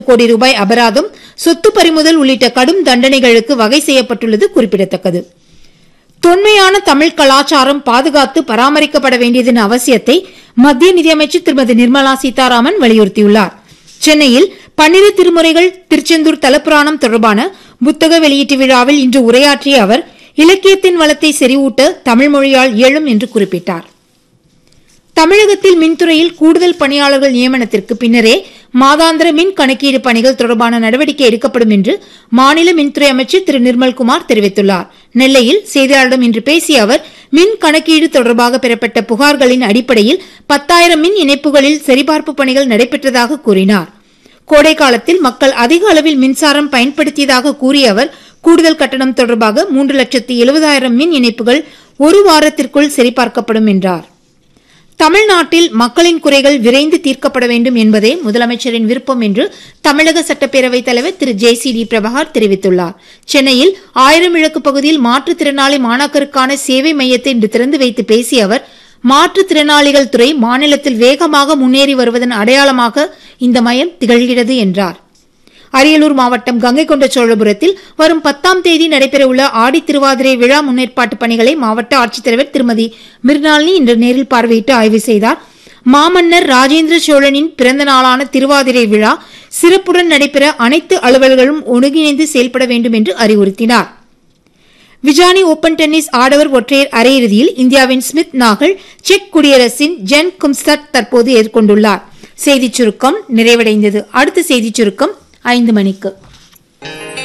கோடி ரூபாய் அபராதம் சொத்து பறிமுதல் உள்ளிட்ட கடும் தண்டனைகளுக்கு வகை செய்யப்பட்டுள்ளது குறிப்பிடத்தக்கது தொன்மையான தமிழ் கலாச்சாரம் பாதுகாத்து பராமரிக்கப்பட வேண்டியதன் அவசியத்தை மத்திய நிதியமைச்சர் திருமதி நிர்மலா சீதாராமன் வலியுறுத்தியுள்ளார் சென்னையில் பன்னிரு திருமுறைகள் திருச்செந்தூர் தலப்புராணம் தொடர்பான புத்தக வெளியீட்டு விழாவில் இன்று உரையாற்றிய அவர் இலக்கியத்தின் வளத்தை செறிவூட்ட தமிழ் மொழியால் இயலும் என்று குறிப்பிட்டார் தமிழகத்தில் மின்துறையில் கூடுதல் பணியாளர்கள் நியமனத்திற்கு பின்னரே மாதாந்திர மின் கணக்கீடு பணிகள் தொடர்பான நடவடிக்கை எடுக்கப்படும் என்று மாநில மின்துறை அமைச்சர் திரு நிர்மல்குமார் தெரிவித்துள்ளார் நெல்லையில் செய்தியாளர்களிடம் இன்று பேசிய அவர் மின் கணக்கீடு தொடர்பாக பெறப்பட்ட புகார்களின் அடிப்படையில் பத்தாயிரம் மின் இணைப்புகளில் சரிபார்ப்பு பணிகள் நடைபெற்றதாக கூறினார் கோடை காலத்தில் மக்கள் அதிக அளவில் மின்சாரம் பயன்படுத்தியதாக கூறிய அவர் கூடுதல் கட்டணம் தொடர்பாக மூன்று லட்சத்து எழுபதாயிரம் மின் இணைப்புகள் ஒரு வாரத்திற்குள் சரிபார்க்கப்படும் என்றார் தமிழ்நாட்டில் மக்களின் குறைகள் விரைந்து தீர்க்கப்பட வேண்டும் என்பதே முதலமைச்சரின் விருப்பம் என்று தமிழக சட்டப்பேரவைத் தலைவர் திரு ஜே சி டி பிரபாகர் தெரிவித்துள்ளார் சென்னையில் ஆயிரம் விளக்கு பகுதியில் மாற்றுத்திறனாளி மாணாக்கருக்கான சேவை மையத்தை இன்று திறந்து வைத்து பேசிய அவர் மாற்றுத்திறனாளிகள் துறை மாநிலத்தில் வேகமாக முன்னேறி வருவதன் அடையாளமாக இந்த மையம் திகழ்கிறது என்றார் அரியலூர் மாவட்டம் கங்கை கொண்ட சோழபுரத்தில் வரும் பத்தாம் தேதி நடைபெறவுள்ள ஆடி திருவாதிரை விழா முன்னேற்பாட்டு பணிகளை மாவட்ட ஆட்சித்தலைவர் திருமதி மிர்னாலினி இன்று நேரில் பார்வையிட்டு ஆய்வு செய்தார் மாமன்னர் ராஜேந்திர சோழனின் பிறந்த நாளான திருவாதிரை விழா சிறப்புடன் நடைபெற அனைத்து அலுவலர்களும் ஒருங்கிணைந்து செயல்பட வேண்டும் என்று அறிவுறுத்தினார் விஜானி ஓபன் டென்னிஸ் ஆடவர் ஒற்றையர் அரையிறுதியில் இந்தியாவின் ஸ்மித் நாகல் செக் குடியரசின் ஜென் கும்ஸ்தட் தற்போது எதிர்கொண்டுள்ளார் செய்திச் சுருக்கம் நிறைவடைந்தது அடுத்த செய்திச் சுருக்கம் ஐந்து மணிக்கு